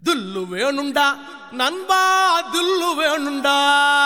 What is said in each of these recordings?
தில்லு வேணுண்டா நண்பா தில்லு வேணுண்டா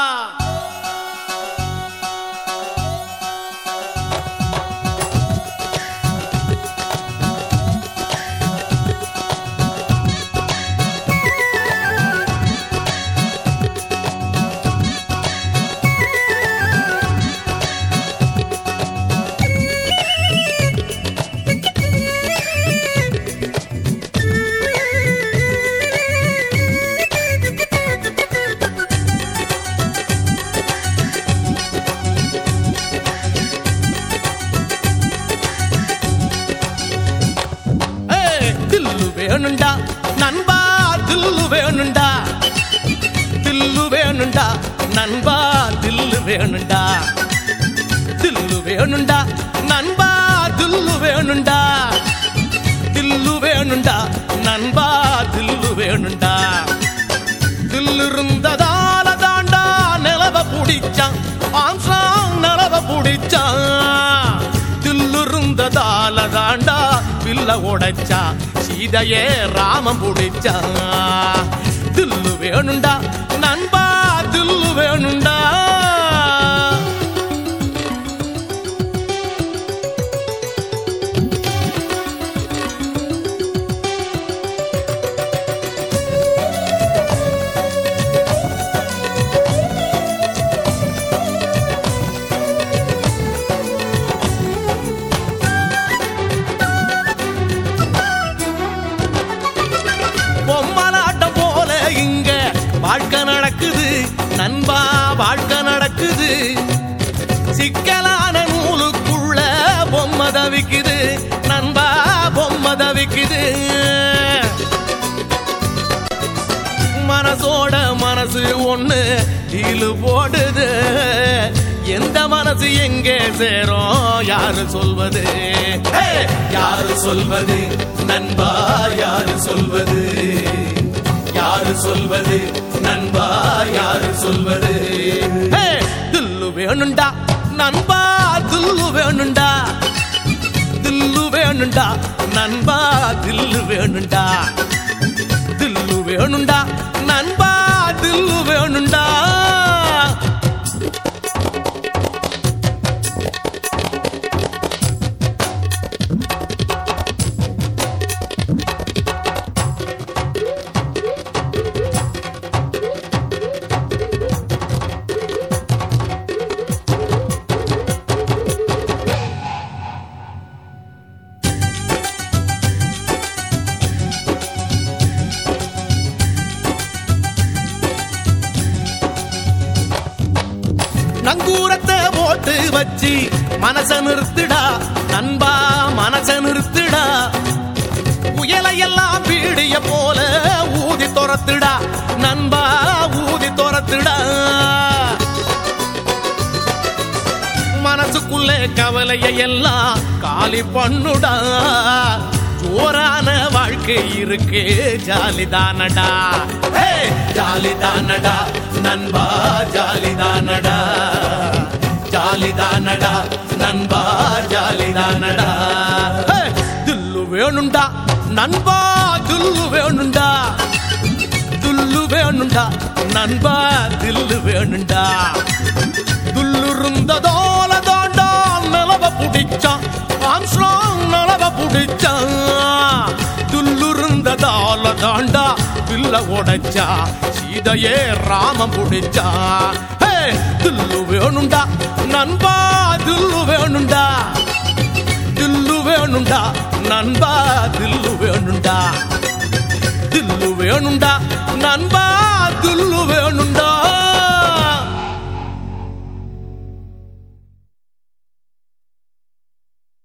ஏய், தில்லு வேணுண்டா நண்பா தில்லு வேணுண்டா தில்லு வேணுண்டா நண்பா தில்லு வேணுண்டா தில்லு வேணுண்டா நண்பா தில்லு வேணுண்டா தில்லு வேணுண்டா நண்பா தில்லு வேணுண்டா தில்லு இருந்ததால தாண்டா நிலவ புடிச்சான் ஆம்சாங் நிலவ புடிச்சான் தில்லு இருந்ததால தாண்டா வில்ல உடைச்சா சீதையே ராமம் புடிச்சான் தில்லு வேணுண்டா நண்பா தில்லு வேணுண்டா பொம்மலாட்டம் போல இங்க வாழ்க்கை நடக்குது நண்பா வாழ்க்கை நடக்குது சிக்கலான நூலுக்குள்ள பொம்மை தவிக்குது நண்பா பொம்மை தவிக்குது மனசோட மனசு ஒண்ணு டீலு போடுது எந்த மனசு எங்கே சேரும் யாரு சொல்வது ஹே! யாரு சொல்வது நண்பா யாரு சொல்வது யாரு சொல்வது நண்பா யாரு சொல்வது ஹே! தில்லு வேணுண்டா நண்பா தில்லு வேணுண்டா தில்லு வேணுண்டா நண்பா தில்லு வேணுண்டா தில்லு வேணுண்டா நண்பா தில்லு வேணுண்டா நங்கூரத்தை போட்டு வச்சு மனச நிறுத்துடா நண்பா மனச நிறுத்துடா புயலையெல்லாம் பீடிய போல ஊதி துரத்துடா நண்பா ஊதி துரத்துடா மனசுக்குள்ளே கவலையை எல்லாம் காலி பண்ணுடா ஜோரான வாழ்க்கை இருக்கு ஜாலிதானடா ஹே! ஜாலிதானடா நண்பா ஜாலிதானடா ஜாலிதானடா நண்பா ஜாலிதானடா ஹே! தில்லு வேணுண்டா நண்பா தில்லு வேணுண்டா துல்லு வேணுண்டா நண்பா தில்லு வேணுண்டா துள்ளுருந்ததோல தாண்டா நிலவ புடிச்சான் ஆம்ஸ்ட்ராங் நிலவ புடிச்சான் துள்ளுருந்ததால தாண்டா வில்ல உடைச்சா சீதையே ராமம் புடிச்சா ஹே தில்லு வேணுண்டா நண்பா தில்லு வேணுண்டா தில்லு வேணுண்டா நண்பா தில்லு வேணுண்டா தில்லு வேணுண்டா நண்பா